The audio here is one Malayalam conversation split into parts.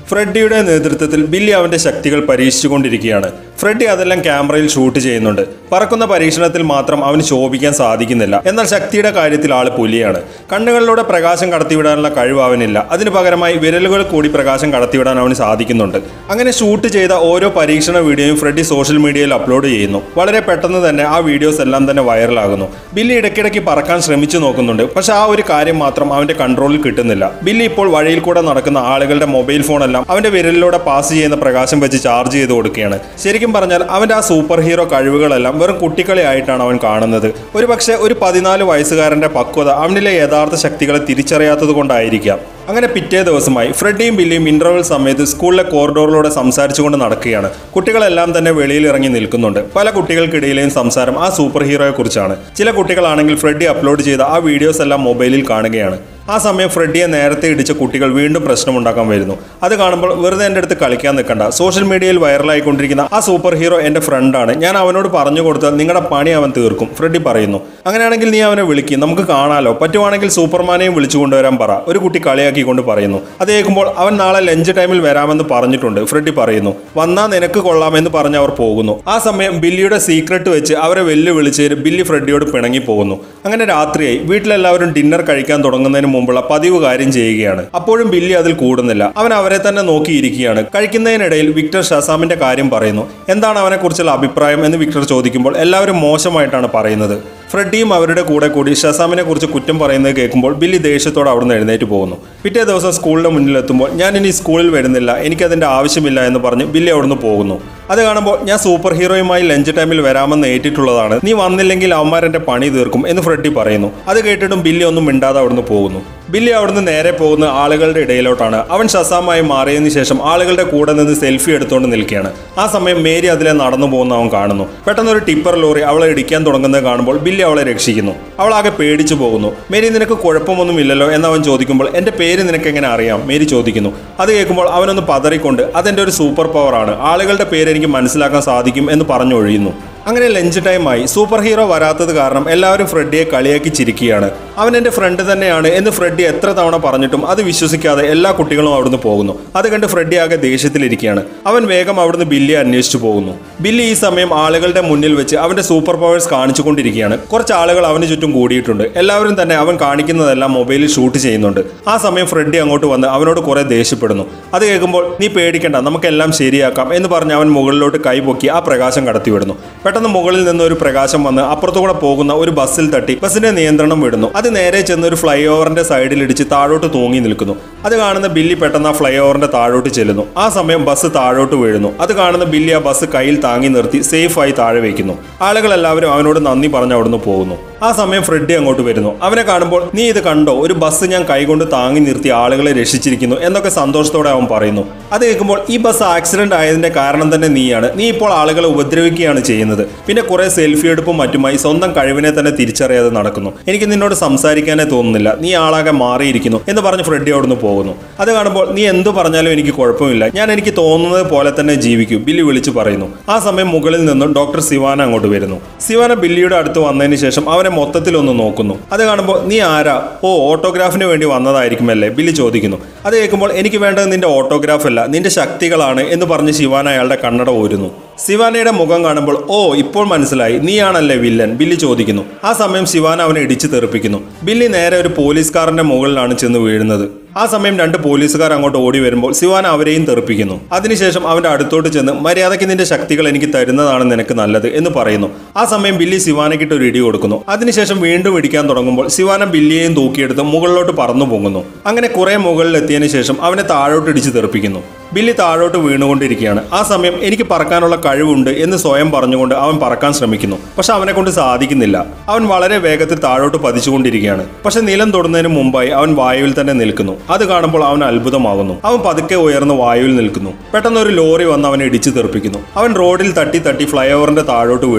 ഫ്രെഡിയുടെ നേതൃത്വത്തിൽ ബില്ലി അവന്റെ ശക്തികൾ പരീക്ഷിച്ചുകൊണ്ടിരിക്കുകയാണ് ഫ്രെഡി അതെല്ലാം ക്യാമറയിൽ ഷൂട്ട് ചെയ്യുന്നുണ്ട് പറക്കുന്ന പരീക്ഷണത്തിൽ മാത്രം അവന് ശോഭിക്കാൻ സാധിക്കുന്നില്ല എന്നാൽ ശക്തിയുടെ കാര്യത്തിൽ ആള് പുലിയാണ് കണ്ണുകളിലൂടെ പ്രകാശം കടത്തിവിടാനുള്ള കഴിവ് അവനില്ല അതിനു പകരമായി വിരലുകൾ കൂടി പ്രകാശം കടത്തിവിടാൻ അവന് സാധിക്കുന്നുണ്ട് അങ്ങനെ ഷൂട്ട് ചെയ്ത ഓരോ പരീക്ഷണ വീഡിയോയും ഫ്രെഡി സോഷ്യൽ മീഡിയയിൽ അപ്ലോഡ് ചെയ്യുന്നു വളരെ പെട്ടെന്ന് തന്നെ ആ വീഡിയോസ് എല്ലാം തന്നെ വൈറലാകുന്നു ബില്ലി ഇടയ്ക്കിടയ്ക്ക് പറക്കാൻ ശ്രമിച്ചു നോക്കുന്നുണ്ട് പക്ഷെ ആ ഒരു കാര്യം മാത്രം അവന്റെ കൺട്രോളിൽ കിട്ടുന്നില്ല ബില്ലി ഇപ്പോൾ വഴിയിൽ കൂടെ നടക്കുന്ന ആളുകളുടെ മൊബൈൽ ഫോണെല്ലാം അവന്റെ വിരലിലൂടെ പാസ് ചെയ്യുന്ന പ്രകാശം വെച്ച് ചാർജ് ചെയ്ത് കൊടുക്കുകയാണ് ശരിക്കും പറഞ്ഞാൽ അവന്റെ ആ സൂപ്പർ ഹീറോ കഴിവുകളെല്ലാം വെറും കുട്ടികളെ ആയിട്ടാണ് അവൻ കാണുന്നത് ഒരു പക്ഷേ ഒരു പതിനാല് വയസ്സുകാരന്റെ പക്വത അവനിലെ യഥാർത്ഥ ശക്തികളെ തിരിച്ചറിയാത്തത് കൊണ്ടായിരിക്കാം അങ്ങനെ പിറ്റേ ദിവസമായി ഫ്രെഡിയും ബില്ലിയും ഇന്റർവെൽ സമയത്ത് സ്കൂളിലെ കോറിഡോറിലൂടെ സംസാരിച്ചുകൊണ്ട് നടക്കുകയാണ് കുട്ടികളെല്ലാം തന്നെ വെളിയിൽ ഇറങ്ങി നിൽക്കുന്നുണ്ട് പല കുട്ടികൾക്കിടയിലെയും സംസാരം ആ സൂപ്പർ ഹീറോയെ കുറിച്ചാണ് ചില കുട്ടികളാണെങ്കിൽ ഫ്രെഡി അപ്ലോഡ് ചെയ്ത ആ വീഡിയോസ് എല്ലാം മൊബൈലിൽ കാണുകയാണ് ആ സമയം ഫ്രെഡിയെ നേരത്തെ ഇടിച്ച കുട്ടികൾ വീണ്ടും പ്രശ്നമുണ്ടാക്കാൻ വരുന്നു അത് കാണുമ്പോൾ വെറുതെ എൻ്റെ അടുത്ത് കളിക്കാൻ നിൽക്കണ്ട സോഷ്യൽ മീഡിയയിൽ വൈറലായിക്കൊണ്ടിരിക്കുന്ന ആ സൂപ്പർ ഹീറോ എൻ്റെ ഫ്രണ്ടാണ് ഞാൻ അവനോട് പറഞ്ഞു കൊടുത്താൽ നിങ്ങളുടെ പണി അവൻ തീർക്കും ഫ്രെഡി പറയുന്നു അങ്ങനെയാണെങ്കിൽ നീ അവനെ വിളിക്കും നമുക്ക് കാണാലോ പറ്റുവാണെങ്കിൽ സൂപ്പർമാനെയും വിളിച്ചു കൊണ്ടുവരാൻ പറ ഒരു കുട്ടി കളിയാക്കിക്കൊണ്ട് പറയുന്നു അത് കേൾക്കുമ്പോൾ അവൻ നാളെ ലഞ്ച് ടൈമിൽ വരാമെന്ന് പറഞ്ഞിട്ടുണ്ട് ഫ്രെഡി പറയുന്നു വന്നാ നിനക്ക് കൊള്ളാമെന്ന് പറഞ്ഞ് അവർ പോകുന്നു ആ സമയം ബില്ലിയുടെ സീക്രട്ട് വെച്ച് അവരെ വെല്ലുവിളിച്ച് ബില്ലി ഫ്രെഡിയോട് പിണങ്ങി പോകുന്നു അങ്ങനെ രാത്രിയായി വീട്ടിലെല്ലാവരും ഡിന്നർ കഴിക്കാൻ തുടങ്ങുന്നതിന് മുമ്പുള്ള പതിവ് കാര്യം ചെയ്യുകയാണ് അപ്പോഴും ബില്ലി അതിൽ കൂടുന്നില്ല അവൻ അവരെ തന്നെ നോക്കിയിരിക്കുകയാണ് കഴിക്കുന്നതിനിടയിൽ വിക്ടർ ഷസാമിന്റെ കാര്യം പറയുന്നു എന്താണ് അവനെക്കുറിച്ചുള്ള അഭിപ്രായം എന്ന് വിക്ടർ ചോദിക്കുമ്പോൾ എല്ലാവരും മോശമായിട്ടാണ് പറയുന്നത് ഫ്രെഡിയും അവരുടെ കൂടെ കൂടി ഷസാമിനെ കുറിച്ച് കുറ്റം പറയുന്നത് കേൾക്കുമ്പോൾ ബില്ലി ദേഷ്യത്തോടെ അവിടുന്ന് എഴുന്നേറ്റ് പോകുന്നു പിറ്റേ ദിവസം സ്കൂളിന്റെ മുന്നിലെത്തുമ്പോൾ ഞാൻ ഇനി സ്കൂളിൽ വരുന്നില്ല എനിക്കതിന്റെ ആവശ്യമില്ല എന്ന് പറഞ്ഞ് ബില്ലി അവിടുന്ന് പോകുന്നു അത് കാണുമ്പോൾ ഞാൻ സൂപ്പർ ഹീറോയുമായി ലഞ്ച് ടൈമിൽ വരാമെന്ന് ഏറ്റിട്ടുള്ളതാണ് നീ വന്നില്ലെങ്കിൽ അവന്മാരെന്റെ പണി തീർക്കും എന്ന് ഫ്രെഡി പറയുന്നു അത് കേട്ടിട്ടും ബില്ലി ഒന്നും മിണ്ടാതെ അവിടുന്ന് പോകുന്നു ബില്ലി അവിടുന്ന് നേരെ പോകുന്ന ആളുകളുടെ ഇടയിലോട്ടാണ് അവൻ ഷസാമായി മാറിയതിനു ശേഷം ആളുകളുടെ കൂടെ നിന്ന് സെൽഫി എടുത്തുകൊണ്ട് നിൽക്കുകയാണ് ആ സമയം മേരി അതിലെ നടന്നു പോകുന്ന അവൻ കാണുന്നു പെട്ടെന്ന് ഒരു ടിപ്പർ ലോറി അവളെ ഇടിക്കാൻ തുടങ്ങുന്നത് കാണുമ്പോൾ ബില്ലി അവളെ രക്ഷിക്കുന്നു അവൾ ആകെ പേടിച്ചു പോകുന്നു മേരി നിനക്ക് കുഴപ്പമൊന്നും ഇല്ലല്ലോ എന്ന് അവൻ ചോദിക്കുമ്പോൾ എന്റെ പേര് നിനക്ക് എങ്ങനെ അറിയാം മേരി ചോദിക്കുന്നു അത് കേൾക്കുമ്പോൾ അവനൊന്ന് പതറിക്കൊണ്ട് അതെന്റെ ഒരു സൂപ്പർ പവറാണ് ആളുകളുടെ പേര് എനിക്ക് മനസ്സിലാക്കാൻ സാധിക്കും എന്ന് പറഞ്ഞൊഴിയുന്നു അങ്ങനെ ലഞ്ച് ടൈമായി സൂപ്പർ ഹീറോ വരാത്തത് കാരണം എല്ലാവരും ഫ്രെഡിയെ കളിയാക്കി ചിരിക്കുകയാണ് അവൻ എൻ്റെ ഫ്രണ്ട് തന്നെയാണ് എന്ന് ഫ്രെഡി എത്ര തവണ പറഞ്ഞിട്ടും അത് വിശ്വസിക്കാതെ എല്ലാ കുട്ടികളും അവിടുന്ന് പോകുന്നു അത് കണ്ട് ഫ്രെഡി ആകെ ദേഷ്യത്തിലിരിക്കുകയാണ് അവൻ വേഗം അവിടുന്ന് ബില്ലിയെ അന്വേഷിച്ചു പോകുന്നു ബില്ലി ഈ സമയം ആളുകളുടെ മുന്നിൽ വെച്ച് അവന്റെ സൂപ്പർ പവേഴ്സ് കാണിച്ചുകൊണ്ടിരിക്കുകയാണ് കുറച്ച് ആളുകൾ അവന് ചുറ്റും കൂടിയിട്ടുണ്ട് എല്ലാവരും തന്നെ അവൻ കാണിക്കുന്നതെല്ലാം മൊബൈലിൽ ഷൂട്ട് ചെയ്യുന്നുണ്ട് ആ സമയം ഫ്രെഡി അങ്ങോട്ട് വന്ന് അവനോട് കുറെ ദേഷ്യപ്പെടുന്നു അത് കേൾക്കുമ്പോൾ നീ പേടിക്കണ്ട നമുക്കെല്ലാം ശരിയാക്കാം എന്ന് പറഞ്ഞ് അവൻ മുകളിലോട്ട് കൈപൊക്കി ആ പ്രകാശം കടത്തിവിടുന്നു പെട്ടെന്ന് മുകളിൽ നിന്ന് ഒരു പ്രകാശം വന്ന് അപ്പുറത്തുകൂടെ പോകുന്ന ഒരു ബസ്സിൽ തട്ടി ബസ്സിന്റെ നിയന്ത്രണം വിടുന്നു അത് നേരെ ചെന്ന് ഒരു ഫ്ലൈ ഓവറിന്റെ സൈഡിൽ ഇടിച്ച് താഴോട്ട് തൂങ്ങി നിൽക്കുന്നു അത് കാണുന്ന ബില്ലി പെട്ടെന്ന് ആ ഫ്ലൈ ഓവറിന്റെ താഴോട്ട് ചെല്ലുന്നു ആ സമയം ബസ് താഴോട്ട് വീഴുന്നു അത് കാണുന്ന ബില്ലി ആ ബസ് കയ്യിൽ താങ്ങി നിർത്തി സേഫായി താഴെ വയ്ക്കുന്നു ആളുകൾ എല്ലാവരും അവനോട് നന്ദി പറഞ്ഞ് അവിടുന്ന് പോകുന്നു ആ സമയം ഫ്രെഡി അങ്ങോട്ട് വരുന്നു അവനെ കാണുമ്പോൾ നീ ഇത് കണ്ടോ ഒരു ബസ് ഞാൻ കൈകൊണ്ട് താങ്ങി നിർത്തി ആളുകളെ രക്ഷിച്ചിരിക്കുന്നു എന്നൊക്കെ സന്തോഷത്തോടെ അവൻ പറയുന്നു അത് കേൾക്കുമ്പോൾ ഈ ബസ് ആക്സിഡന്റ് ആയതിന്റെ കാരണം തന്നെ നീയാണ് നീ ഇപ്പോൾ ആളുകളെ ഉപദ്രവിക്കുകയാണ് ചെയ്യുന്നത് പിന്നെ കുറെ സെൽഫി എടുപ്പും മറ്റുമായി സ്വന്തം കഴിവിനെ തന്നെ തിരിച്ചറിയാതെ നടക്കുന്നു എനിക്ക് നിന്നോട് സംസാരിക്കാനേ തോന്നുന്നില്ല നീ ആളാകെ മാറിയിരിക്കുന്നു എന്ന് പറഞ്ഞ് ഫ്രെഡി അവിടുന്ന് പോകുന്നു അത് കാണുമ്പോൾ നീ എന്തു പറഞ്ഞാലും എനിക്ക് കുഴപ്പമില്ല ഞാൻ എനിക്ക് തോന്നുന്നത് പോലെ തന്നെ ജീവിക്കൂ ബില്ലി വിളിച്ചു പറയുന്നു ആ സമയം മുകളിൽ നിന്നും ഡോക്ടർ സിവാന അങ്ങോട്ട് വരുന്നു സിവാന ബില്ലിയുടെ അടുത്ത് വന്നതിന് ശേഷം അവനെ മൊത്തത്തിൽ ഒന്ന് നോക്കുന്നു അത് കാണുമ്പോൾ നീ ആരാ ഓ ഓട്ടോഗ്രാഫിന് വേണ്ടി വന്നതായിരിക്കുമല്ലേ ബില്ലി ചോദിക്കുന്നു അത് കേൾക്കുമ്പോൾ എനിക്ക് വേണ്ടത് നിന്റെ ഓട്ടോഗ്രാഫ് അല്ല നിന്റെ ശക്തികളാണ് എന്ന് പറഞ്ഞ് ശിവാന അയാളുടെ കണ്ണട ഊരുന്നു ശിവാനയുടെ മുഖം കാണുമ്പോൾ ഓ ഇപ്പോൾ മനസ്സിലായി നീയാണല്ലേ വില്ലൻ ബില്ലി ചോദിക്കുന്നു ആ സമയം ശിവാന അവനെ ഇടിച്ചു തെറിപ്പിക്കുന്നു ബില്ലി നേരെ ഒരു പോലീസുകാരന്റെ മുകളിലാണ് ചെന്ന് വീഴുന്നത് ആ സമയം രണ്ട് പോലീസുകാർ അങ്ങോട്ട് ഓടി വരുമ്പോൾ ശിവാന അവരെയും തെറിപ്പിക്കുന്നു അതിനുശേഷം അവന്റെ അടുത്തോട്ട് ചെന്ന് മര്യാദയ്ക്ക് നിന്റെ ശക്തികൾ എനിക്ക് തരുന്നതാണ് നിനക്ക് നല്ലത് എന്ന് പറയുന്നു ആ സമയം ബില്ലി ശിവാനയ്ക്കിട്ട് ഒരു ഇടി കൊടുക്കുന്നു അതിനുശേഷം വീണ്ടും ഇടിക്കാൻ തുടങ്ങുമ്പോൾ ശിവാന ബില്ലിയെയും തൂക്കിയെടുത്ത് മുകളിലോട്ട് പറന്നു പോകുന്നു അങ്ങനെ കുറെ മുകളിലെത്തിയതിനു ശേഷം അവനെ താഴോട്ട് ഇടിച്ച് തെറിപ്പിക്കുന്നു ബില്ലി താഴോട്ട് വീണുകൊണ്ടിരിക്കുകയാണ് ആ സമയം എനിക്ക് പറക്കാനുള്ള കഴിവുണ്ട് എന്ന് സ്വയം പറഞ്ഞുകൊണ്ട് അവൻ പറക്കാൻ ശ്രമിക്കുന്നു പക്ഷെ അവനെ കൊണ്ട് സാധിക്കുന്നില്ല അവൻ വളരെ വേഗത്തിൽ താഴോട്ട് പതിച്ചുകൊണ്ടിരിക്കുകയാണ് പക്ഷെ നിലം തൊടുന്നതിന് മുമ്പായി അവൻ വായുവിൽ തന്നെ നിൽക്കുന്നു അത് കാണുമ്പോൾ അവൻ അത്ഭുതമാകുന്നു അവൻ പതുക്കെ ഉയർന്ന് വായുവിൽ നിൽക്കുന്നു പെട്ടെന്ന് ഒരു ലോറി വന്ന് അവനെ ഇടിച്ചു തെറിപ്പിക്കുന്നു അവൻ റോഡിൽ തട്ടി തട്ടി ഫ്ലൈ ഓവറിന്റെ താഴോട്ട് വീഴുന്നു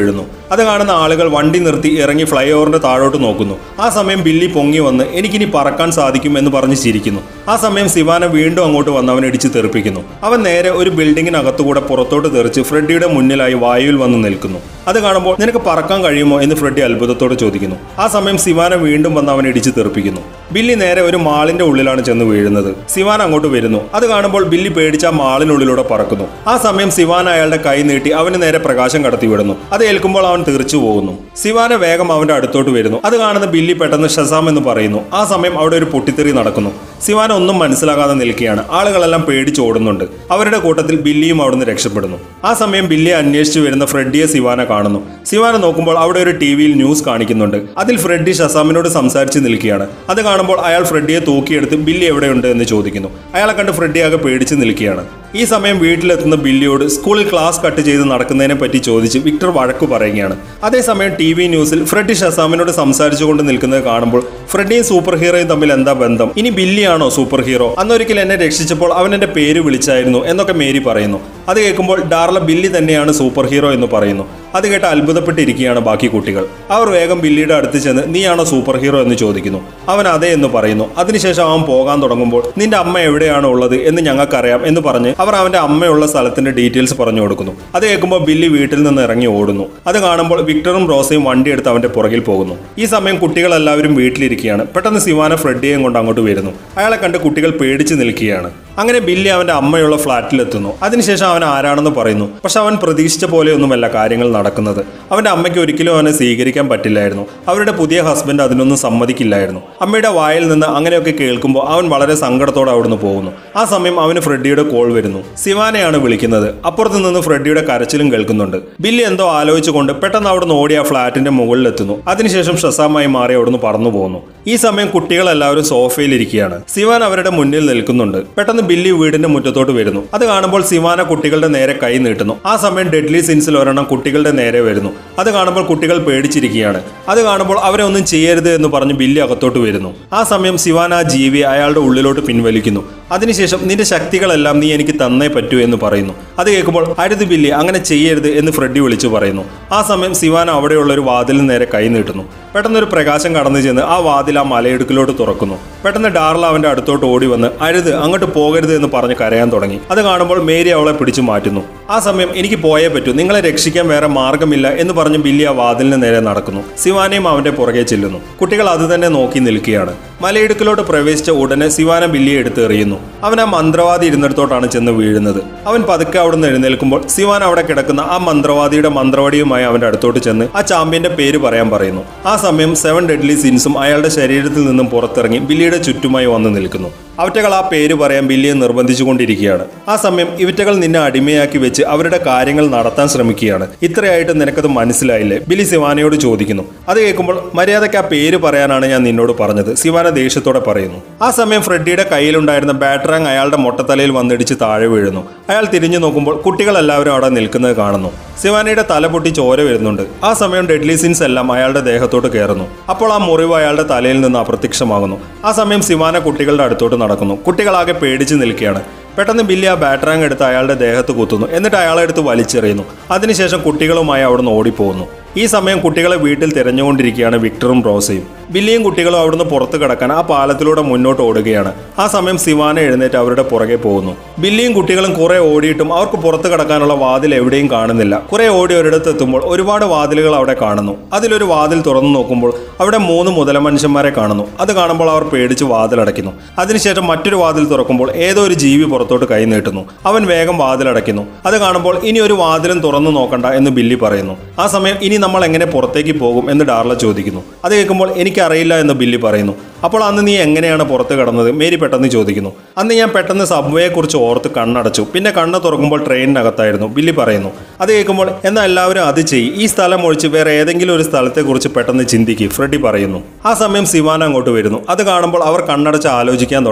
അത് കാണുന്ന ആളുകൾ വണ്ടി നിർത്തി ഇറങ്ങി ഫ്ലൈ ഓവറിന്റെ താഴോട്ട് നോക്കുന്നു ആ സമയം ബില്ലി പൊങ്ങി വന്ന് എനിക്കിനി പറക്കാൻ സാധിക്കും എന്ന് പറഞ്ഞ് ചിരിക്കുന്നു ആ സമയം സിവാന വീണ്ടും അങ്ങോട്ട് വന്ന് അവനെ ഇടിച്ച് തെറിപ്പിക്കുന്നു അവൻ നേരെ ഒരു ബിൽഡിങ്ങിനകത്തുകൂടെ പുറത്തോട്ട് തെറിച്ച് ഫ്രെഡിയുടെ മുന്നിലായി വായുവിൽ വന്ന് നിൽക്കുന്നു അത് കാണുമ്പോൾ നിനക്ക് പറക്കാൻ കഴിയുമോ എന്ന് ഫ്രെഡി അത്ഭുതത്തോടെ ചോദിക്കുന്നു ആ സമയം സിവാന വീണ്ടും വന്ന് അവനെ ഇടിച്ച് തെറിപ്പിക്കുന്നു ബില്ലി നേരെ ഒരു മാളിന്റെ ഉള്ളിലാണ് ചെന്ന് വീഴുന്നത് സിവാന അങ്ങോട്ട് വരുന്നു അത് കാണുമ്പോൾ ബില്ലി പേടിച്ച് ആ മാളിനുള്ളിലൂടെ പറക്കുന്നു ആ സമയം സിവാന അയാളുടെ കൈ നീട്ടി അവന് നേരെ പ്രകാശം കടത്തി വിടുന്നു അത് ഏൽക്കുമ്പോൾ അവൻ തെറിച്ചു പോകുന്നു സിവാന വേഗം അവന്റെ അടുത്തോട്ട് വരുന്നു അത് കാണുന്ന ബില്ലി പെട്ടെന്ന് ഷസാം എന്ന് പറയുന്നു ആ സമയം അവിടെ ഒരു പൊട്ടിത്തെറി നടക്കുന്നു സിവാന ഒന്നും മനസ്സിലാകാതെ നിൽക്കുകയാണ് ആളുകളെല്ലാം പേടിച്ച് ഓടുന്നുണ്ട് അവരുടെ കൂട്ടത്തിൽ ബില്ലിയും അവിടുന്ന് രക്ഷപ്പെടുന്നു ആ സമയം ബില്ലിയെ അന്വേഷിച്ചു വരുന്ന ഫ്രെഡിയെ സിവാന കാണുന്നു സിവാന നോക്കുമ്പോൾ അവിടെ ഒരു ടി വിയിൽ ന്യൂസ് കാണിക്കുന്നുണ്ട് അതിൽ ഫ്രെഡി ഷസാമിനോട് സംസാരിച്ച് നിൽക്കുകയാണ് അത് കാണുമ്പോൾ അയാൾ ഫ്രെഡിയെ തൂക്കിയെടുത്ത് ബില്ലി എവിടെയുണ്ട് എന്ന് ചോദിക്കുന്നു അയാളെ കണ്ട് ഫ്രെഡി ആകെ പേടിച്ച് നിൽക്കുകയാണ് ഈ സമയം വീട്ടിലെത്തുന്ന ബില്ലിയോട് സ്കൂളിൽ ക്ലാസ് കട്ട് ചെയ്ത് നടക്കുന്നതിനെ പറ്റി ചോദിച്ച് വിക്ടർ വഴക്കു പറയുകയാണ് അതേസമയം ടി വി ന്യൂസിൽ ഫ്രെഡി ഷസാമിനോട് സംസാരിച്ചുകൊണ്ട് നിൽക്കുന്നത് കാണുമ്പോൾ ഫ്രെഡിയും സൂപ്പർ ഹീറോയും തമ്മിൽ എന്താ ബന്ധം ഇനി ബില്ലിയാണോ സൂപ്പർ ഹീറോ അന്നൊരിക്കൽ എന്നെ രക്ഷിച്ചപ്പോൾ അവൻ എന്റെ പേര് വിളിച്ചായിരുന്നു എന്നൊക്കെ മേരി പറയുന്നു അത് കേൾക്കുമ്പോൾ ഡാർല ബില്ലി തന്നെയാണ് സൂപ്പർ ഹീറോ എന്ന് പറയുന്നു അത് കേട്ട് അത്ഭുതപ്പെട്ടിരിക്കുകയാണ് ബാക്കി കുട്ടികൾ അവർ വേഗം ബില്ലിയുടെ അടുത്ത് ചെന്ന് നീയാണോ സൂപ്പർ ഹീറോ എന്ന് ചോദിക്കുന്നു അവൻ അതെ എന്ന് പറയുന്നു അതിനുശേഷം അവൻ പോകാൻ തുടങ്ങുമ്പോൾ നിന്റെ അമ്മ എവിടെയാണ് ഉള്ളത് എന്ന് ഞങ്ങൾക്കറിയാം എന്ന് പറഞ്ഞ് അവർ അവന്റെ അമ്മയുള്ള സ്ഥലത്തിന്റെ ഡീറ്റെയിൽസ് പറഞ്ഞു കൊടുക്കുന്നു അത് കേൾക്കുമ്പോൾ ബില്ലി വീട്ടിൽ നിന്ന് ഇറങ്ങി ഓടുന്നു അത് കാണുമ്പോൾ വിക്ടറും റോസയും വണ്ടി എടുത്ത് അവന്റെ പുറകിൽ പോകുന്നു ഈ സമയം കുട്ടികളെല്ലാവരും വീട്ടിലിരിക്കുകയാണ് പെട്ടെന്ന് സിവാന ഫ്രെഡിയെയും കൊണ്ട് അങ്ങോട്ട് വരുന്നു അയാളെ കണ്ട് കുട്ടികൾ പേടിച്ച് നിൽക്കുകയാണ് അങ്ങനെ ബില്ലി അവന്റെ അമ്മയുള്ള ഫ്ലാറ്റിലെത്തുന്നു അതിനുശേഷം അവൻ ആരാണെന്ന് പറയുന്നു പക്ഷെ അവൻ പ്രതീക്ഷിച്ച പോലെയൊന്നുമല്ല കാര്യങ്ങൾ നടക്കുന്നത് അവന്റെ അമ്മയ്ക്ക് ഒരിക്കലും അവനെ സ്വീകരിക്കാൻ പറ്റില്ലായിരുന്നു അവരുടെ പുതിയ ഹസ്ബൻഡ് അതിനൊന്നും സമ്മതിക്കില്ലായിരുന്നു അമ്മയുടെ വായിൽ നിന്ന് അങ്ങനെയൊക്കെ കേൾക്കുമ്പോൾ അവൻ വളരെ സങ്കടത്തോടെ അവിടുന്ന് പോകുന്നു ആ സമയം അവന് ഫ്രെഡിയുടെ കോൾ വരുന്നു സിവാനയാണ് വിളിക്കുന്നത് അപ്പുറത്ത് നിന്ന് ഫ്രെഡിയുടെ കരച്ചിലും കേൾക്കുന്നുണ്ട് ബില്ലി എന്തോ ആലോചിച്ചുകൊണ്ട് പെട്ടെന്ന് അവിടുന്ന് ഓടി ആ ഫ്ലാറ്റിന്റെ മുകളിലെത്തുന്നു അതിനുശേഷം ഷസാമായി മാറി അവിടുന്ന് പറന്നു പോകുന്നു ഈ സമയം കുട്ടികളെല്ലാവരും സോഫയിലിരിക്കുകയാണ് സിവാൻ അവരുടെ മുന്നിൽ നിൽക്കുന്നുണ്ട് പെട്ടെന്ന് ബില്ലി വീടിന്റെ മുറ്റത്തോട്ട് വരുന്നു അത് കാണുമ്പോൾ സിവാന കുട്ടികളുടെ നേരെ കൈ നീട്ടുന്നു ആ സമയം ഡെഡ്ലി സിൻസിൽ ഒരെണ്ണം കുട്ടികളുടെ നേരെ വരുന്നു അത് കാണുമ്പോൾ കുട്ടികൾ പേടിച്ചിരിക്കുകയാണ് അത് കാണുമ്പോൾ അവരെ ഒന്നും ചെയ്യരുത് എന്ന് പറഞ്ഞ് ബില്ലി അകത്തോട്ട് വരുന്നു ആ സമയം സിവാൻ ആ ജീവിയെ അയാളുടെ ഉള്ളിലോട്ട് പിൻവലിക്കുന്നു അതിനുശേഷം നിന്റെ ശക്തികളെല്ലാം നീ എനിക്ക് തന്നേ പറ്റൂ എന്ന് പറയുന്നു അത് കേൾക്കുമ്പോൾ അരുത് ബില്ലി അങ്ങനെ ചെയ്യരുത് എന്ന് ഫ്രെഡി വിളിച്ചു പറയുന്നു ആ സമയം സിവാന അവിടെയുള്ള ഒരു വാതിലിന് നേരെ കൈ നീട്ടുന്നു പെട്ടെന്ന് ഒരു പ്രകാശം കടന്നു ചെന്ന് ആ വാതിൽ ആ മലയിടുക്കിലോട്ട് തുറക്കുന്നു പെട്ടെന്ന് ഡാർല അവന്റെ അടുത്തോട്ട് ഓടി വന്ന് അരുത് അങ്ങോട്ട് പോകരുത് എന്ന് പറഞ്ഞ് കരയാൻ തുടങ്ങി അത് കാണുമ്പോൾ മേരി അവളെ പിടിച്ചു മാറ്റുന്നു ആ സമയം എനിക്ക് പോയേ പറ്റൂ നിങ്ങളെ രക്ഷിക്കാൻ വേറെ മാർഗമില്ല എന്ന് പറഞ്ഞ് ബില്ലി ആ വാതിലിന് നേരെ നടക്കുന്നു സിവാനയും അവന്റെ പുറകെ ചെല്ലുന്നു കുട്ടികൾ അത് തന്നെ നോക്കി നിൽക്കുകയാണ് മലയിടുക്കിലോട്ട് പ്രവേശിച്ച ഉടനെ സിവാന ബില്ലിയെ എടുത്ത് എറിയുന്നു അവൻ ആ മന്ത്രവാദി ഇരുന്നിടത്തോട്ടാണ് ചെന്ന് വീഴുന്നത് അവൻ പതുക്കെ അവിടുന്ന് എഴുന്നേൽക്കുമ്പോൾ സിവാൻ അവിടെ കിടക്കുന്ന ആ മന്ത്രവാദിയുടെ മന്ത്രവടിയുമായി അവന്റെ അടുത്തോട്ട് ചെന്ന് ആ ചാമ്പ്യന്റെ പേര് പറയാൻ പറയുന്നു ആ സമയം സെവൻ ഡെഡ്ലി സിൻസും അയാളുടെ ശരീരത്തിൽ നിന്നും പുറത്തിറങ്ങി ബില്ലിയുടെ ചുറ്റുമായി വന്ന് നിൽക്കുന്നു അവറ്റകൾ ആ പേര് പറയാൻ ബില്ലിയെ നിർബന്ധിച്ചുകൊണ്ടിരിക്കുകയാണ് ആ സമയം ഇവറ്റകൾ നിന്നെ അടിമയാക്കി വെച്ച് അവരുടെ കാര്യങ്ങൾ നടത്താൻ ശ്രമിക്കുകയാണ് ഇത്രയായിട്ട് നിനക്കത് മനസ്സിലായില്ലേ ബില്ലി സിവാനയോട് ചോദിക്കുന്നു അത് കേൾക്കുമ്പോൾ മര്യാദയ്ക്ക് ആ പേര് പറയാനാണ് ഞാൻ നിന്നോട് പറഞ്ഞത് സിവാന ദേഷ്യത്തോടെ പറയുന്നു ആ സമയം ഫ്രെഡിയുടെ കയ്യിലുണ്ടായിരുന്ന ബാറ്ററാങ് അയാളുടെ മൊട്ടത്തലയിൽ വന്നിടിച്ച് താഴെ വീഴുന്നു അയാൾ തിരിഞ്ഞു നോക്കുമ്പോൾ കുട്ടികളെല്ലാവരും അവിടെ നിൽക്കുന്നത് കാണുന്നു സിവാനയുടെ തല പൊട്ടി ചോര വരുന്നുണ്ട് ആ സമയം ഡെഡ്ലി സിൻസ് എല്ലാം അയാളുടെ ദേഹത്തോട്ട് കയറുന്നു അപ്പോൾ ആ മുറിവ് അയാളുടെ തലയിൽ നിന്ന് അപ്രത്യക്ഷമാകുന്നു ആ സമയം സിവാന കുട്ടികളുടെ അടുത്തോട്ട് നടക്കുന്നു കുട്ടികളാകെ പേടിച്ച് നിൽക്കുകയാണ് പെട്ടെന്ന് ബില്ലി ആ ബാറ്ററാങ് എടുത്ത് അയാളുടെ ദേഹത്ത് കുത്തുന്നു എന്നിട്ട് അയാളെ എടുത്ത് വലിച്ചെറിയുന്നു അതിനുശേഷം കുട്ടികളുമായി അവിടുന്ന് ഓടിപ്പോകുന്നു ഈ സമയം കുട്ടികളെ വീട്ടിൽ തിരഞ്ഞുകൊണ്ടിരിക്കുകയാണ് വിക്ടറും റോസയും ബില്ലിയും കുട്ടികളും അവിടുന്ന് പുറത്ത് കിടക്കാൻ ആ പാലത്തിലൂടെ മുന്നോട്ട് ഓടുകയാണ് ആ സമയം സിവാന എഴുന്നേറ്റ് അവരുടെ പുറകെ പോകുന്നു ബില്ലിയും കുട്ടികളും കുറെ ഓടിയിട്ടും അവർക്ക് പുറത്ത് കിടക്കാനുള്ള വാതിൽ എവിടെയും കാണുന്നില്ല കുറെ ഓടി ഒരിടത്ത് എത്തുമ്പോൾ ഒരുപാട് വാതിലുകൾ അവിടെ കാണുന്നു അതിലൊരു വാതിൽ തുറന്നു നോക്കുമ്പോൾ അവിടെ മൂന്ന് മുതല മനുഷ്യന്മാരെ കാണുന്നു അത് കാണുമ്പോൾ അവർ പേടിച്ച് വാതിലടയ്ക്കുന്നു അതിനുശേഷം മറ്റൊരു വാതിൽ തുറക്കുമ്പോൾ ഏതോ ഒരു ജീവി പുറത്തോട്ട് കൈ നീട്ടുന്നു അവൻ വേഗം വാതിലടയ്ക്കുന്നു അത് കാണുമ്പോൾ ഇനി ഒരു വാതിലും തുറന്നു നോക്കണ്ട എന്ന് ബില്ലി പറയുന്നു ആ സമയം ഇനി നമ്മൾ എങ്ങനെ പുറത്തേക്ക് പോകും എന്ന് ഡാർല ചോദിക്കുന്നു അത് കേൾക്കുമ്പോൾ എനിക്കറിയില്ല എന്ന് ബില്ലി പറയുന്നു അപ്പോൾ അന്ന് നീ എങ്ങനെയാണ് പുറത്ത് കടന്നത് മേരി പെട്ടെന്ന് ചോദിക്കുന്നു അന്ന് ഞാൻ പെട്ടെന്ന് സബ്വേയെ കുറിച്ച് ഓർത്ത് കണ്ണടച്ചു പിന്നെ കണ്ണ് തുറക്കുമ്പോൾ ട്രെയിനിനകത്തായിരുന്നു ബില്ലി പറയുന്നു അത് കേൾക്കുമ്പോൾ എന്നാൽ എല്ലാവരും അത് ചെയ്യും ഈ സ്ഥലം ഒഴിച്ച് വേറെ ഏതെങ്കിലും ഒരു സ്ഥലത്തെക്കുറിച്ച് പെട്ടെന്ന് ചിന്തിക്കും ഫ്രെഡി പറയുന്നു ആ സമയം സിവാന അങ്ങോട്ട് വരുന്നു അത് കാണുമ്പോൾ അവർ കണ്ണടച്ച് ആലോചിക്കാൻ തുടങ്ങി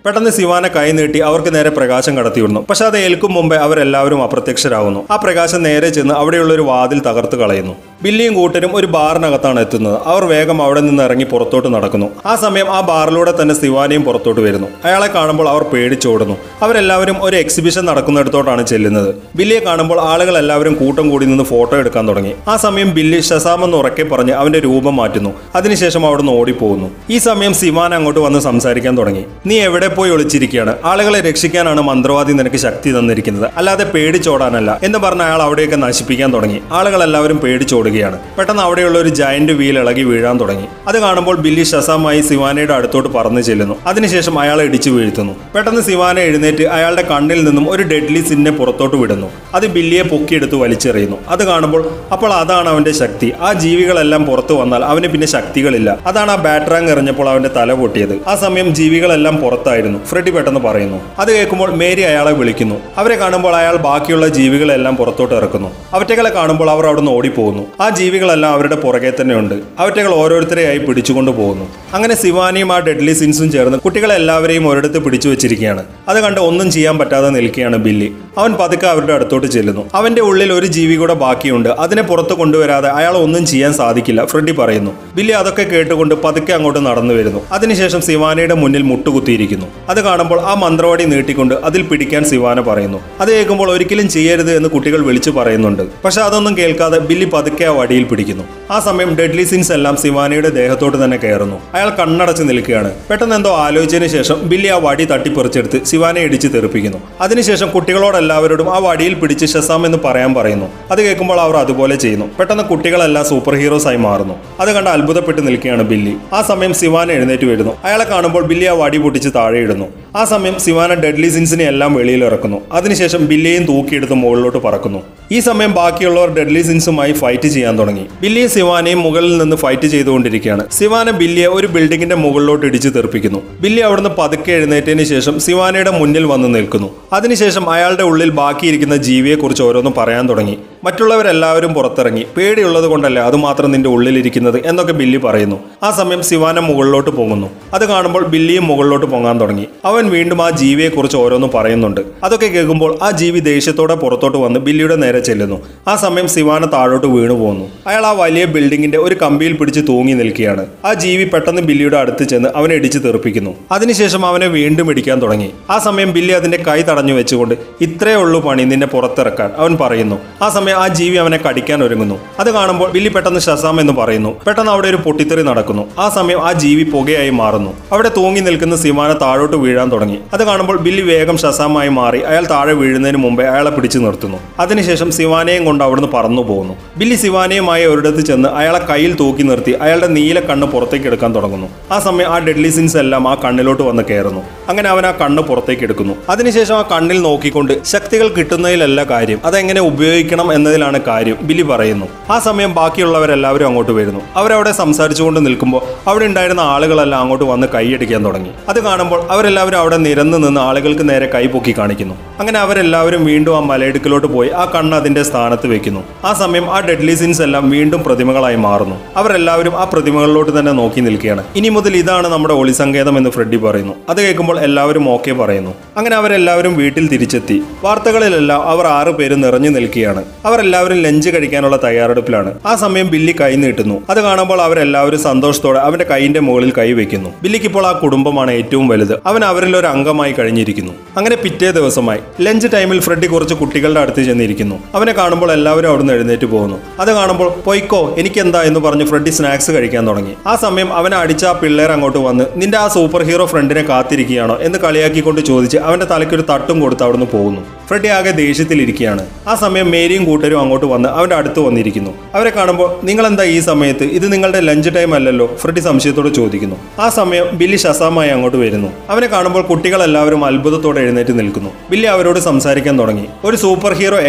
പെട്ടെന്ന് സിവാന കൈ നീട്ടി അവർക്ക് നേരെ പ്രകാശം കടത്തിവിടുന്നു പക്ഷെ അത് ഏൽക്കും മുമ്പേ അവരെല്ലാവരും അപ്രത്യക്ഷരാകുന്നു ആ പ്രകാശം നേരെ ചെന്ന് അവിടെയുള്ള ഒരു വാതിൽ തകർത്ത് കളയുന്നു ബില്ലിയും കൂട്ടരും ഒരു ബാറിനകത്താണ് എത്തുന്നത് അവർ വേഗം അവിടെ നിന്ന് ഇറങ്ങി പുറത്തോട്ട് നടക്കുന്നു ആ സമയം ആ ബാറിലൂടെ തന്നെ സിവാനയും പുറത്തോട്ട് വരുന്നു അയാളെ കാണുമ്പോൾ അവർ പേടിച്ചോടുന്നു അവരെല്ലാവരും ഒരു എക്സിബിഷൻ നടക്കുന്നിടത്തോട്ടാണ് ചെല്ലുന്നത് ബില്ലിയെ കാണുമ്പോൾ ആളുകൾ എല്ലാവരും കൂട്ടം കൂടി നിന്ന് ഫോട്ടോ എടുക്കാൻ തുടങ്ങി ആ സമയം ബില്ലി ഷസാം എന്ന് ഉറക്കെ പറഞ്ഞ് അവന്റെ രൂപം മാറ്റുന്നു അതിനുശേഷം അവിടുന്ന് ഓടിപ്പോകുന്നു ഈ സമയം സിവാൻ അങ്ങോട്ട് വന്ന് സംസാരിക്കാൻ തുടങ്ങി നീ എവിടെ പോയി ഒളിച്ചിരിക്കുകയാണ് ആളുകളെ രക്ഷിക്കാനാണ് മന്ത്രവാദി നിനക്ക് ശക്തി തന്നിരിക്കുന്നത് അല്ലാതെ പേടിച്ചോടാനല്ല എന്ന് പറഞ്ഞ അയാൾ അവിടെയൊക്കെ നശിപ്പിക്കാൻ തുടങ്ങി ആളുകളെല്ലാവരും പേടിച്ചോടുകയാണ് പെട്ടെന്ന് അവിടെയുള്ള ഒരു ജയന്റ് വീൽ ഇളകി വീഴാൻ തുടങ്ങി അത് കാണുമ്പോൾ ബില്ലി ഷസാമായി സിവാനയുടെ അടുത്തോട്ട് പറന്നു ചെല്ലുന്നു അതിനുശേഷം അയാളെ ഇടിച്ചു വീഴ്ത്തുന്നു പെട്ടെന്ന് സിവാന എഴുന്നേറ്റ് അയാളുടെ കണ്ണിൽ നിന്നും ഒരു ഡെഡ്ലി സിന്നെ പുറത്തോട്ട് വിടുന്നു അത് ബില്ലിയെ പൊക്കിയെടുത്ത് വലിച്ചെറിയുന്നു അത് കാണുമ്പോൾ അപ്പോൾ അതാണ് അവന്റെ ശക്തി ആ ജീവികളെല്ലാം പുറത്തു വന്നാൽ അവന് പിന്നെ ശക്തികളില്ല അതാണ് ആ ബാറ്ററാങ് എറിഞ്ഞപ്പോൾ അവന്റെ തല പൊട്ടിയത് ആ സമയം ജീവികളെല്ലാം പുറത്തായിരുന്നു ഫ്രെഡി പെട്ടെന്ന് പറയുന്നു അത് കേൾക്കുമ്പോൾ മേരി അയാളെ വിളിക്കുന്നു അവരെ കാണുമ്പോൾ അയാൾ ബാക്കിയുള്ള ജീവികളെല്ലാം പുറത്തോട്ട് ഇറക്കുന്നു അവറ്റകളെ കാണുമ്പോൾ അവർ അവിടെ നിന്ന് ഓടിപ്പോകുന്നു ആ ജീവികളെല്ലാം അവരുടെ പുറകെ തന്നെ ഉണ്ട് അവറ്റകൾ ഓരോരുത്തരെയായി പിടിച്ചുകൊണ്ട് പോകുന്നു അങ്ങനെ സിവാനിയും ആ ഡെഡ്ലി സിൻസും ചേർന്ന് കുട്ടികളെല്ലാവരെയും ഒരിടത്ത് പിടിച്ചു വെച്ചിരിക്കുകയാണ് അത് കണ്ട് ഒന്നും ചെയ്യാൻ പറ്റാതെ നിൽക്കുകയാണ് ബില്ലി അവൻ പതുക്കെ അവരുടെ അടുത്തോട്ട് ചെല്ലുന്നു അവന്റെ ഉള്ളിൽ ഒരു ജീവി കൂടെ ബാക്കിയുണ്ട് അതിനെ പുറത്ത് കൊണ്ടുവരാതെ അയാൾ ഒന്നും ചെയ്യാൻ സാധിക്കില്ല ഫ്രെഡി പറയുന്നു ബില്ലി അതൊക്കെ കേട്ടുകൊണ്ട് പതുക്കെ അങ്ങോട്ട് നടന്നു വരുന്നു അതിനുശേഷം സിവാനയുടെ മുന്നിൽ മുട്ടുകുത്തിയിരിക്കുന്നു അത് കാണുമ്പോൾ ആ മന്ത്രവാടി നീട്ടിക്കൊണ്ട് അതിൽ പിടിക്കാൻ സിവാന പറയുന്നു അത് കേൾക്കുമ്പോൾ ഒരിക്കലും ചെയ്യരുത് എന്ന് കുട്ടികൾ വിളിച്ചു പറയുന്നുണ്ട് പക്ഷെ അതൊന്നും കേൾക്കാതെ ബില്ലി പതുക്കെ ആ വടിയിൽ പിടിക്കുന്നു ആ സമയം ഡെഡ്ലി സിൻസ് എല്ലാം സിവാനയുടെ ദേഹത്തോട്ട് തന്നെ കയറുന്നു അയാൾ കണ്ണടച്ച് നിൽക്കുകയാണ് പെട്ടെന്ന് എന്തോ ആലോചിച്ചതിന് ശേഷം ബില്ലി ആ വടി തട്ടിപ്പറിച്ചെടുത്ത് സിവാനെ ഇടിച്ച് തെറിപ്പിക്കുന്നു അതിനുശേഷം കുട്ടികളോടെല്ലാവരോടും ആ വടിയിൽ പിടിച്ച് ഷസാം എന്ന് പറയാൻ പറയുന്നു അത് കേൾക്കുമ്പോൾ അവർ അതുപോലെ ചെയ്യുന്നു പെട്ടെന്ന് കുട്ടികളെല്ലാം സൂപ്പർ ഹീറോസ് ആയി മാറുന്നു അത് കണ്ട് അത്ഭുതപ്പെട്ട് നിൽക്കുകയാണ് ബില്ലി ആ സമയം സിവാന എഴുന്നേറ്റ് വരുന്നു അയാളെ കാണുമ്പോൾ ബില്ലി ആ വടി പൊട്ടിച്ച് താഴെ ഇടുന്നു ആ സമയം സിവാന ഡെഡ്ലി സിൻസിനെ എല്ലാം വെളിയിൽ ഇറക്കുന്നു അതിനുശേഷം ബില്ലിയെയും തൂക്കിയെടുത്ത് മുകളിലോട്ട് പറക്കുന്നു ഈ സമയം ബാക്കിയുള്ളവർ ഡെഡ്ലി സിൻസുമായി ഫൈറ്റ് ചെയ്യാൻ തുടങ്ങി ബില്ലിയും സിവാനയും മുകളിൽ നിന്ന് ഫൈറ്റ് ചെയ്തുകൊണ്ടിരിക്കുകയാണ് സിവാന ബില്ലിയെ ഒരു ബിൽഡിങ്ങിന്റെ മുകളിലോട്ട് ഇടിച്ചു തെറിപ്പിക്കുന്നു ബില്ലി അവിടുന്ന് പതുക്കെ എഴുന്നേറ്റതിന് ശേഷം സിവാനയുടെ മുന്നിൽ വന്ന് നിൽക്കുന്നു അതിനുശേഷം അയാളുടെ ഉള്ളിൽ ബാക്കിയിരിക്കുന്ന ജീവിയെക്കുറിച്ച് ഓരോന്നും പറയാൻ തുടങ്ങി മറ്റുള്ളവരെല്ലാവരും പുറത്തിറങ്ങി പേടിയുള്ളത് കൊണ്ടല്ലേ അതുമാത്രം നിന്റെ ഉള്ളിലിരിക്കുന്നത് എന്നൊക്കെ ബില്ലി പറയുന്നു ആ സമയം സിവാന മുകളിലോട്ട് പോകുന്നു അത് കാണുമ്പോൾ ബില്ലിയും മുകളിലോട്ട് പൊങ്ങാൻ തുടങ്ങി അവൻ വീണ്ടും ആ ജീവിയെക്കുറിച്ച് ഓരോന്നും പറയുന്നുണ്ട് അതൊക്കെ കേൾക്കുമ്പോൾ ആ ജീവി ദേഷ്യത്തോടെ പുറത്തോട്ട് വന്ന് ബില്ലിയുടെ നേരെ ചെല്ലുന്നു ആ സമയം സിവാന താഴോട്ട് വീണു പോകുന്നു അയാൾ ആ വലിയ ബിൽഡിങ്ങിന്റെ ഒരു കമ്പിയിൽ പിടിച്ച് തൂങ്ങി നിൽക്കുകയാണ് ആ ജീവി പെട്ടെന്ന് ബില്ലിയുടെ അടുത്ത് ചെന്ന് അവനെ ഇടിച്ച് തെറിപ്പിക്കുന്നു അതിനുശേഷം അവനെ വീണ്ടും ഇടിക്കാൻ തുടങ്ങി ആ സമയം ബില്ലി അതിന്റെ കൈ തടഞ്ഞു വെച്ചുകൊണ്ട് ഇത്രേ ഉള്ളൂ പണി നിന്നെ പുറത്തിറക്കാൻ അവൻ പറയുന്നു ആ സമയം ആ ജീവി അവനെ കടിക്കാൻ ഒരുങ്ങുന്നു അത് കാണുമ്പോൾ ബില്ലി പെട്ടെന്ന് ഷസാം എന്ന് പറയുന്നു പെട്ടെന്ന് അവിടെ ഒരു പൊട്ടിത്തെറി നടക്കുന്നു ആ സമയം ആ ജീവി പുകയായി മാറുന്നു അവിടെ തൂങ്ങി നിൽക്കുന്ന സിമാന താഴോട്ട് വീഴാൻ തുടങ്ങി അത് കാണുമ്പോൾ ബില്ലി വേഗം ഷസാമായി മാറി അയാൾ താഴെ വീഴുന്നതിന് മുമ്പേ അയാളെ പിടിച്ചു നിർത്തുന്നു അതിനുശേഷം സിവാനയും കൊണ്ട് അവിടുന്ന് പറന്നു പോകുന്നു ബില്ലി സിവാനയുമായി ഒരിടത്ത് ചെന്ന് അയാളെ കയ്യിൽ തൂക്കി നിർത്തി അയാളുടെ നീല കണ്ണ് പുറത്തേക്ക് എടുക്കാൻ തുടങ്ങുന്നു ആ സമയം ആ ഡെഡ്ലി സിൻസ് എല്ലാം ആ കണ്ണിലോട്ട് വന്ന് കയറുന്നു അങ്ങനെ അവൻ ആ കണ്ണ് പുറത്തേക്ക് എടുക്കുന്നു അതിനുശേഷം ആ കണ്ണിൽ നോക്കിക്കൊണ്ട് ശക്തികൾ കിട്ടുന്നതിലല്ല കാര്യം അതെങ്ങനെ ഉപയോഗിക്കണം എന്നതിലാണ് കാര്യം ബില്ലി പറയുന്നു ആ സമയം ബാക്കിയുള്ളവരെല്ലാവരും അങ്ങോട്ട് വരുന്നു അവരവിടെ സംസാരിച്ചുകൊണ്ട് നിൽക്കുമ്പോൾ അവിടെ ഉണ്ടായിരുന്ന ആളുകളെല്ലാം അങ്ങോട്ട് വന്ന് കൈയടിക്കാൻ തുടങ്ങി അത് കാണുമ്പോൾ അവരെല്ലാവരും അവിടെ നിരന്ന് നിന്ന് ആളുകൾക്ക് നേരെ കൈ പൊക്കി കാണിക്കുന്നു അങ്ങനെ അവരെല്ലാവരും വീണ്ടും ആ മലയിടുക്കിലോട്ട് പോയി ആ കണ്ണ് അതിന്റെ സ്ഥാനത്ത് വെക്കുന്നു ആ സമയം ആ ഡെഡ്ലി സിൻസ് എല്ലാം വീണ്ടും പ്രതിമകളായി മാറുന്നു അവരെല്ലാവരും ആ പ്രതിമകളിലോട്ട് തന്നെ നോക്കി നിൽക്കുകയാണ് ഇനി മുതൽ ഇതാണ് നമ്മുടെ ഒളിസങ്കേതം എന്ന് ഫ്രെഡി പറയുന്നു അത് കേൾക്കുമ്പോൾ എല്ലാവരും ഓക്കെ പറയുന്നു അങ്ങനെ അവരെല്ലാവരും വീട്ടിൽ തിരിച്ചെത്തി വാർത്തകളിലെല്ലാം അവർ ആറ് പേര് നിറഞ്ഞു നിൽക്കുകയാണ് അവരെല്ലാവരും ലഞ്ച് കഴിക്കാനുള്ള തയ്യാറെടുപ്പിലാണ് ആ സമയം ബില്ലി കൈ നീട്ടുന്നു അത് കാണുമ്പോൾ അവരെല്ലാവരും സന്തോഷത്തോടെ അവന്റെ കൈയിന്റെ മുകളിൽ കൈ വെക്കുന്നു ബില്ലിക്ക് ഇപ്പോൾ ആ കുടുംബമാണ് ഏറ്റവും വലുത് അവൻ അവരിൽ ഒരു അംഗമായി കഴിഞ്ഞിരിക്കുന്നു അങ്ങനെ പിറ്റേ ദിവസമായി ലഞ്ച് ടൈമിൽ ഫ്രെഡി കുറച്ച് കുട്ടികളുടെ അടുത്ത് ചെന്നിരിക്കുന്നു അവനെ കാണുമ്പോൾ എല്ലാവരും അവിടുന്ന് എഴുന്നേറ്റ് പോകുന്നു അത് കാണുമ്പോൾ പൊയ്ക്കോ എനിക്കെന്താ എന്ന് പറഞ്ഞ് ഫ്രെഡി സ്നാക്സ് കഴിക്കാൻ തുടങ്ങി ആ സമയം അവനെ അടിച്ച ആ പിള്ളേർ അങ്ങോട്ട് വന്ന് നിന്റെ ആ സൂപ്പർ ഹീറോ ഫ്രണ്ടിനെ കാത്തിരിക്കുകയാണോ എന്ന് കളിയാക്കിക്കൊണ്ട് ചോദിച്ച് അവന്റെ തലയ്ക്ക് ഒരു തട്ടും കൊടുത്ത് അവിടുന്ന് പോകുന്നു ഫ്രെഡി ആകെ ദേഷ്യത്തിലിരിക്കുകയാണ് ആ സമയം മേരിയും കൂട്ടരും അങ്ങോട്ട് വന്ന് അവന്റെ അടുത്ത് വന്നിരിക്കുന്നു അവരെ കാണുമ്പോൾ നിങ്ങൾ എന്താ ഈ സമയത്ത് ഇത് നിങ്ങളുടെ ലഞ്ച് ടൈം അല്ലല്ലോ ഫ്രെഡി സംശയത്തോട് ചോദിക്കുന്നു ആ സമയം ബില്ലി ഷസാമായി അങ്ങോട്ട് വരുന്നു അവനെ കാണുമ്പോൾ കുട്ടികളെല്ലാവരും അത്ഭുതത്തോടെ എഴുന്നേറ്റ് നിൽക്കുന്നു ബില്ലി അവരോട് സംസാരിക്കാൻ തുടങ്ങി ഒരു സൂപ്പർ ഹീറോ എങ്ങനെ ആയിരിക്കും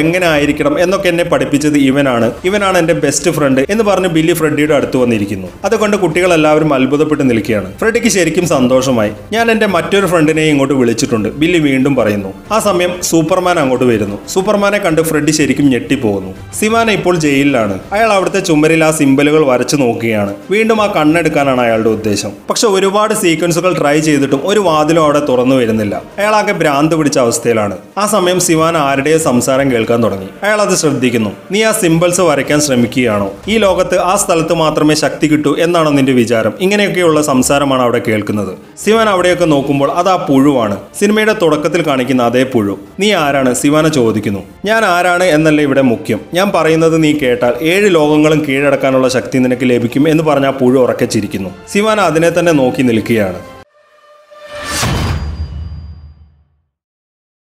ആയിരിക്കണം എന്നൊക്കെ എന്നെ പഠിപ്പിച്ചത് ഇവനാണ് ഇവനാണ് എന്റെ ബെസ്റ്റ് ഫ്രണ്ട് എന്ന് പറഞ്ഞ് ബില്ലി ഫ്രെഡിയുടെ അടുത്ത് വന്നിരിക്കുന്നു അതുകൊണ്ട് കുട്ടികൾ എല്ലാവരും അത്ഭുതപ്പെട്ട് നിൽക്കുകയാണ് ഫ്രെഡിക്ക് ശരിക്കും സന്തോഷമായി ഞാൻ എന്റെ മറ്റൊരു ഫ്രണ്ടിനെ ഇങ്ങോട്ട് വിളിച്ചിട്ടുണ്ട് ബില്ലി വീണ്ടും പറയുന്നു ആ സമയം സൂപ്പർമാൻ അങ്ങോട്ട് വരുന്നു സൂപ്പർമാനെ കണ്ട് ഫ്രെഡി ശരിക്കും ഞെട്ടിപ്പോകുന്നു സിവാന ഇപ്പോൾ ജയിലിലാണ് അയാൾ അവിടുത്തെ ചുമരിൽ ആ സിമ്പലുകൾ വരച്ചു നോക്കുകയാണ് വീണ്ടും ആ കണ്ണെടുക്കാനാണ് അയാളുടെ ഉദ്ദേശം പക്ഷെ ഒരുപാട് സീക്വൻസുകൾ ട്രൈ ചെയ്തിട്ടും ഒരു വാതിലും അവിടെ തുറന്നു വരുന്നില്ല അയാൾ ആകെ ഭ്രാന്ത് പിടിച്ച അവസ്ഥയിലാണ് ആ സമയം സിവാൻ ആരുടെയോ സംസാരം കേൾക്കാൻ തുടങ്ങി അയാൾ അത് ശ്രദ്ധിക്കുന്നു നീ ആ സിമ്പിൾസ് വരയ്ക്കാൻ ശ്രമിക്കുകയാണോ ഈ ലോകത്ത് ആ സ്ഥലത്ത് മാത്രമേ ശക്തി കിട്ടൂ എന്നാണോ നിന്റെ വിചാരം ഇങ്ങനെയൊക്കെയുള്ള സംസാരമാണ് അവിടെ കേൾക്കുന്നത് സിവാൻ അവിടെയൊക്കെ നോക്കുമ്പോൾ അത് ആ പുഴുവാണ് സിനിമയുടെ തുടക്കത്തിൽ കാണിക്കുന്ന അതേ പുഴു നീ ആരാണ് സിവാന ചോദിക്കുന്നു ഞാൻ ആരാണ് എന്നല്ല ഇവിടെ മുഖ്യം ഞാൻ പറയുന്നത് നീ കേട്ടാൽ ഏഴ് ലോകങ്ങളും കീഴടക്കാനുള്ള ശക്തി നിനക്ക് ലഭിക്കും എന്ന് പറഞ്ഞ ആ പുഴു ഉറക്കെ ചിരിക്കുന്നു സിവാന അതിനെ തന്നെ നോക്കി നിൽക്കുകയാണ്